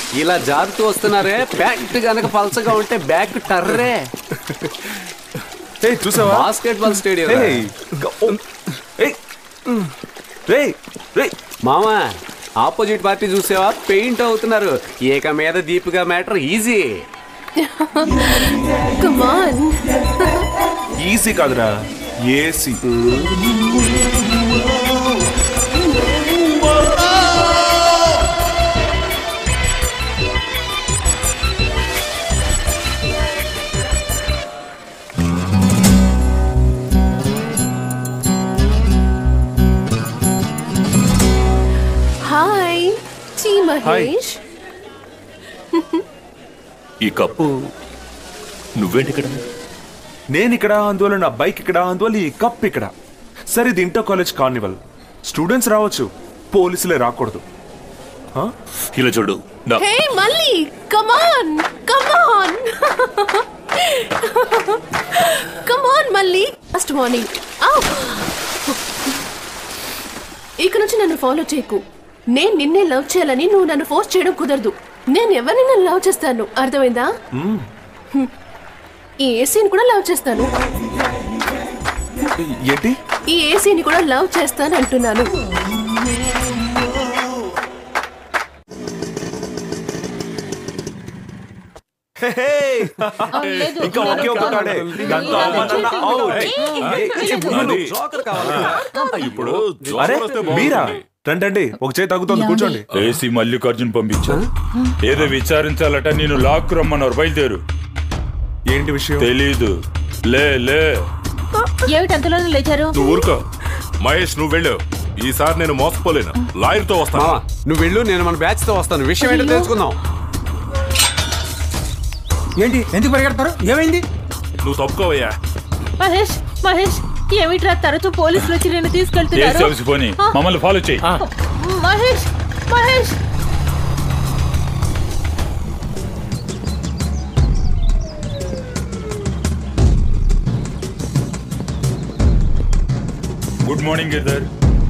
ఇలా జారుతూ వస్తున్నారే ప్యాంట్ గనక పలసగా ఉంటే బ్యాక్ టర్రే ఏయ్ చూసావా బాస్కెట్ బాల్ స్టేడియం ఏయ్ గ- ఓ. ఏయ్ రేయ్ రేయ్ మామా ఆపోజిట్ పార్టీ చూసావా పెయింట్ అవుతున్నారు ఏక మీద Deepika matter easy come on easy కాదురా ఏసీ హాయ్ టీ మహేష్ ఈ కప్పు నువ్వేంటి ఇక్కడ నేను ఇక్కడ అందువల్ల నా బైక్ ఇక్కడ అందువల్ల ఈ కప్ ఇక్కడ సరే ఇది ఇంటర్ కాలేజ్ కార్నివల్ స్టూడెంట్స్ రావచ్చు పోలీసులే రాకూడదు ఆ? ఇలా చూడు నా హే మళ్ళీ కమాన్ కమాన్ కమాన్ మళ్ళీ ఫస్ట్ మార్నింగ్ ఇక నుంచి నన్ను ఫాలో చేయకు నేను నిన్నే లవ్ చేయాలని నువ్వు నన్ను ఫోర్స్ చేయడం కుదరదు నేను ఎవరిని నన్ను లవ్ చేస్తాను అర్థమైందా హ్మ్. ఈ ఏసీని కూడా లవ్ చేస్తాను ఏంటి ఈ ఏసీని కూడా లవ్ చేస్తాను అంటున్నాను హే, హే. ఇంకా ఒకే ఒక కాడే గంట అవమానాన్న out. ఇప్పుడు అరే మీరా రండి ఒక చేయి తగ్గుతుంది కూర్చోండి ఏసీ మల్లికార్జున్ పంపించాను ఏదో విచారించాలట నేను లాక్కు రమ్మన్నారు బయలుదేరు ఏంటి విషయం తెలీదు లే లే ఏమిటి అంతలోనే లేచారు నువ్వు ఊరుకో మహేష్ నువ్వు వెళ్ళు ఈసారి నేను మోసపోలేను లాయర్తో వస్తాను మామా నువ్వు వెళ్ళు నేను మన బ్యాచ్ తో వస్తాను విషయం ఏంటో తెలుసుకుందాం ఏంటి ఎందుకు పరిగెడతారు ఏమైంది నువ్వు తప్పుకోవయ్యా మహేష్ మహేష్ ఏమిట్రా తరచూ పోలీసులు వచ్చి నేను ఏసీ తీసుకెళ్తున్నారు హౌస్ పోని మమ్మల్ని ఫాలో చేయి మహేష్ మహేష్ గుడ్ మార్నింగ్ ఇద్దరు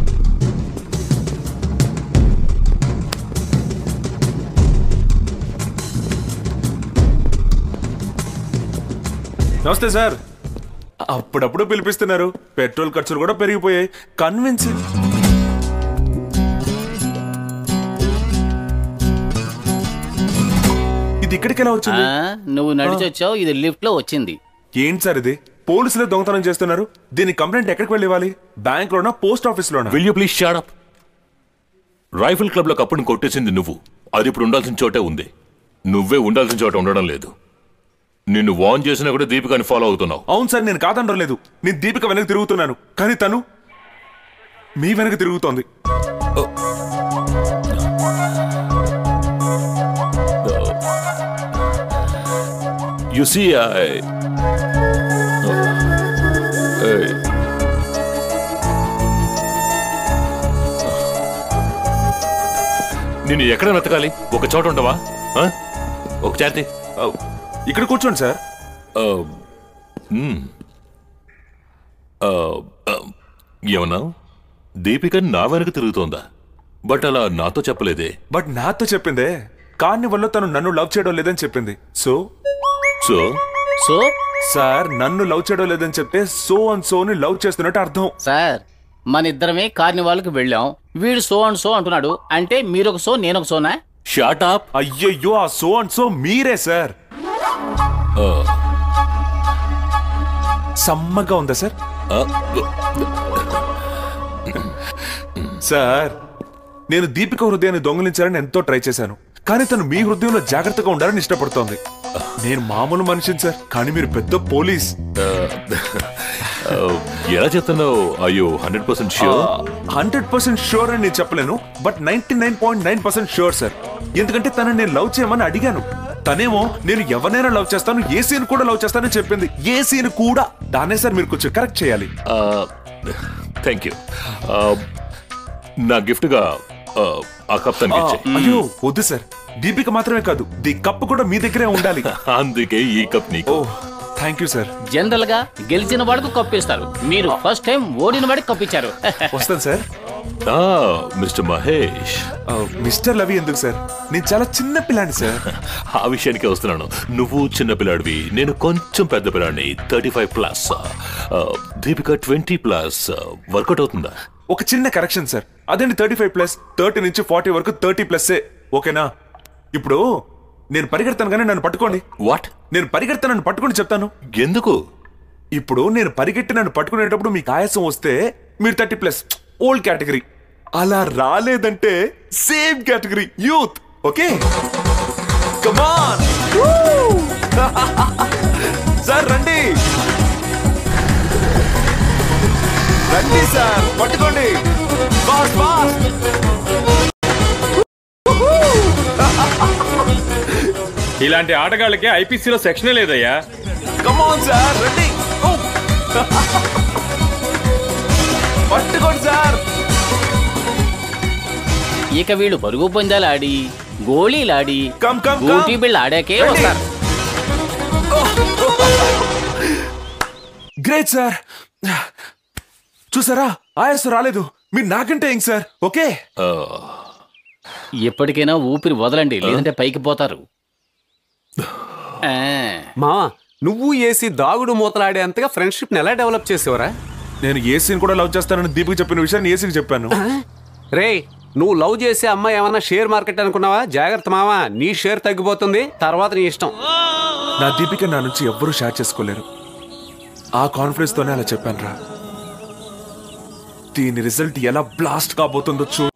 నమస్తే సార్ అప్పుడప్పుడు పిలిపిస్తున్నారు పెట్రోల్ ఖర్చులు కూడా పెరిగిపోయాయి కన్విన్స్ ఇది ఇక్కడికి ఎలా వచ్చింది ఆ, నువ్వు నడిచి వచ్చావు ఇది లిఫ్ట్ లో వచ్చింది ఏంటి సార్ ఇది పోలీసులే దొంగతనం చేస్తున్నారు దీని కంప్లైంట్ ఎక్కడికి వెళ్ళి ఇవ్వాలి బ్యాంక్ లోనా పోస్ట్ ఆఫీస్ లోనా will you please shut up rifle club లో కప్పుని కొట్టేసింది నువ్వు అది ఇప్పుడు ఉండాల్సిన చోటే ఉంది నువ్వే ఉండాల్సిన చోట ఉండడం లేదు నిన్ను వాన్ చేసినా కూడా దీపికాని ఫాలో అవుతున్నావు అవును సార్ నేను కాదనడం లేదు నేను దీపిక వెనక తిరుగుతున్నాను కానీ తను మీ వెనక తిరుగుతోంది యు సీ ఐ నిన్ను ఎక్కడ వెతకాలి ఒక చోట ఉండవా ఆ? ఒక చేతి ఆ, ఇక్కడ కూర్చోండి సార్ ఏమన్నా దీపిక నా వెనక తిరుగుతోందా బట్ అలా నాతో చెప్పలేదే బట్ నాతో చెప్పిందే కార్నివల్లో తను నన్ను లవ్ చేయడం లేదని చెప్పింది సో సో సో సార్ నన్ను లవ్ చేయడం లేదని చెప్తే సో అండ్ సోని లవ్ చేస్తున్నట్టు అర్థం సార్ మన ఇద్దరమే కార్నివాల్కి వెళ్ళాం వీడు సో అండ్ సో అంటున్నాడు అంటే మీరొక సో నేనొక సోనా షాట్ అప్ అయ్యయ్యో ఆ సో అండ్ సో మీరే సార్ సమ్మగా ఉందా సార్ సార్ నేను దీపిక హృదయాన్ని దొంగిలించాలని ఎంతో ట్రై చేశాను కానీ తను మీ హృదయంలో జాగ్రత్తగా ఉండాలని ఇష్టపడుతోంది నేను మామూలు మనిషిని సార్ కానీ మీరు పెద్ద పోలీస్ ఎలా చెప్తున్నావు అయ్యో hundred percent sure hundred percent sure అని నేను చెప్పలేను but ninety nine point nine percent sure sir ఎందుకంటే తనని నేను లవ్ చేయమని అడిగాను తనేమో నేను ఎవరినైనా లవ్ చేస్తాను ఏసీని కూడా లవ్ చేస్తానని చెప్పింది ఏసీని కూడా దాన్నే సార్ మీరు కొంచెం కరెక్ట్ చేయాలి థ్యాంక్ యూ నా గిఫ్ట్గా ఆ కప్ తనకి ఇచ్చే అయ్యో వద్దు సార్ దీపిక మాత్రమే కాదు ది కప్ కూడా మీ దగ్గరే ఉండాలి అందుకే ఈ కప్ నీకు ఓ థ్యాంక్ యూ సార్ జనరల్ గా గెలిచిన వాడికి కప్పిస్తారు మీరు ఫస్ట్ టైం ఓడిన వాడికి కప్పించారు వస్తాను సార్ ఆ, మిస్టర్ మహేష్ ఆ, మిస్టర్ లవి ఎందుకు సార్ నేను చాలా చిన్న పిల్లాన్ని సార్ ఆ విషయానికే వస్తున్నాను నువ్వు చిన్న పిల్లాడివి నేను కొంచెం పెద్ద పిల్లాడిని thirty five plus Deepika twenty plus workout అవుతుందా ఒక చిన్న కరెక్షన్ సార్ అదేంటి థర్టీ ఫైవ్ ప్లస్ థర్టీ నుంచి ఫార్టీ వరకు థర్టీ ప్లస్ ఓకేనా ఇప్పుడు నేను పరిగెడతాను కానీ నన్ను పట్టుకోండి వాట్ నేను పరిగెడతాను నన్ను పట్టుకొని చెప్తాను ఎందుకు ఇప్పుడు నేను పరిగెట్టి నన్ను పట్టుకునేటప్పుడు మీకు ఆయాసం వస్తే మీరు థర్టీ ప్లస్ ఓల్డ్ కేటగిరీ అలా రాలేదంటే same category youth okay come on sir రండి రండి సార్ పట్టుకోండి ఫాస్ట్ ఫాస్ట్ ఇలాంటి ఆటగాళ్ళకి ఐపీసీలో సెక్షనే లేదయ్యా కమాన్ సార్ రండి ఓ. పట్టుకోండి సార్ ఇక వీళ్ళు పరుగు పందాలు ఆడి గోళీలాడి కమ్ కమ్ గూటి కమ్ బిళ్ళ ఆడాకే రండి. వస్తారు గ్రేట్ సార్ చూసారా ఆయాసం రాలేదు మీరు నాకంటే ఏం సార్ ఓకే ఎప్పటికైనా ఊపిరి వదలండి లేదంటే పైకి పోతారు ఆ, మావా నువ్వు ఏసీ దాగుడు మూతలాడేంతగా ఫ్రెండ్షిప్ ఎలా డెవలప్ చేసేవరా నేను ఏసీని కూడా లవ్ చేస్తానని దీపికి చెప్పిన విషయాన్ని ఏసీకి చెప్పాను రే నువ్వు లవ్ చేసే అమ్మాయి ఏమన్నా షేర్ మార్కెట్ అనుకున్నావా జాగ్రత్త మావా నీ షేర్ తగ్గిపోతుంది తర్వాత నీ ఇష్టం నా దీపిక నా నుంచి ఎవ్వరూ షేర్ చేసుకోలేరు ఆ కాన్ఫిడెన్స్ తోనే అలా చెప్పాను రా దీని రిజల్ట్ ఎలా బ్లాస్ట్ కాబోతుందో చూడు